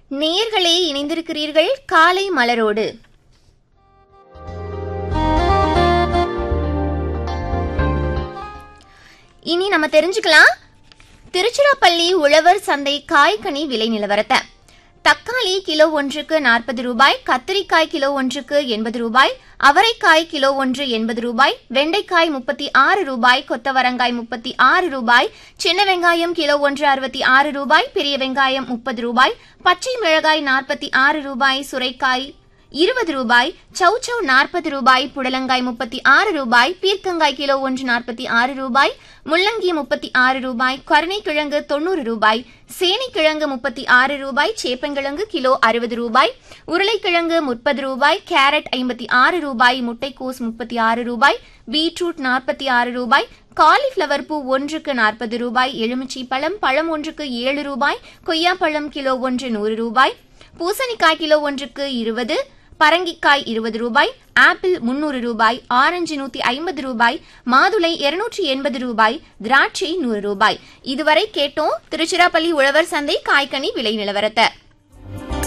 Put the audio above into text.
நேயர்களே இணைந்திருக்கிறீர்கள் காலை மலரோடு இனி நம்ம தெரிஞ்சுக்கலாம் திருச்சிராப்பள்ளி உழவர் சந்தை காய்கனி விலை நிலவரத்தை தக்காளி கிலோ ஒன்றுக்கு நாற்பது ரூபாய் கத்திரிக்காய் கிலோ ஒன்றுக்கு எண்பது ரூபாய் அவரைக்காய் கிலோ ஒன்று எண்பது ரூபாய் வெண்டைக்காய் முப்பத்தி ஆறு ரூபாய் கொத்தவரங்காய் முப்பத்தி ஆறு ரூபாய் சின்ன வெங்காயம் கிலோ ஒன்று அறுபத்தி ஆறு ரூபாய் பெரிய வெங்காயம் முப்பது ரூபாய் பச்சை மிளகாய் நாற்பத்தி ஆறு ரூபாய் சுரைக்காய் இருபது ரூபாய் சௌச்சௌ நாற்பது ரூபாய் புடலங்காய் முப்பத்தி ஆறு ரூபாய் பீர்க்கங்காய் கிலோ ஒன்று நாற்பத்தி ஆறு ரூபாய் முள்ளங்கி முப்பத்தி ஆறு ரூபாய் கருணைக்கிழங்கு தொண்ணூறு ரூபாய் சேனைக்கிழங்கு முப்பத்தி ஆறு ரூபாய் சேப்பங்கிழங்கு கிலோ அறுபது ரூபாய் உருளைக்கிழங்கு முப்பது ரூபாய் கேரட் ஐம்பத்தி ஆறு ரூபாய் முட்டைக்கோஸ் முப்பத்தி ஆறு ரூபாய் பீட்ரூட் நாற்பத்தி ஆறு ரூபாய் காலிஃப்ளவர் பூ ஒன்றுக்கு நாற்பது ரூபாய் எலுமிச்சை பழம் பழம் ஒன்றுக்கு ஏழு ரூபாய் கொய்யாப்பழம் கிலோ ஒன்று நூறு ரூபாய் பூசணிக்காய் கிலோ ஒன்றுக்கு இருபது பரங்கிக்காய் இருபது ரூபாய் ஆப்பிள் முன்னூறு ரூபாய் ஆரஞ்சு நூத்தி ஐம்பது ரூபாய் மாதுளை இருநூற்றி எண்பது ரூபாய் திராட்சை நூறு ரூபாய் இதுவரை கேட்டோம் திருச்சிராப்பள்ளி உழவர் சந்தை காய்கனி விலை நிலவரத்தை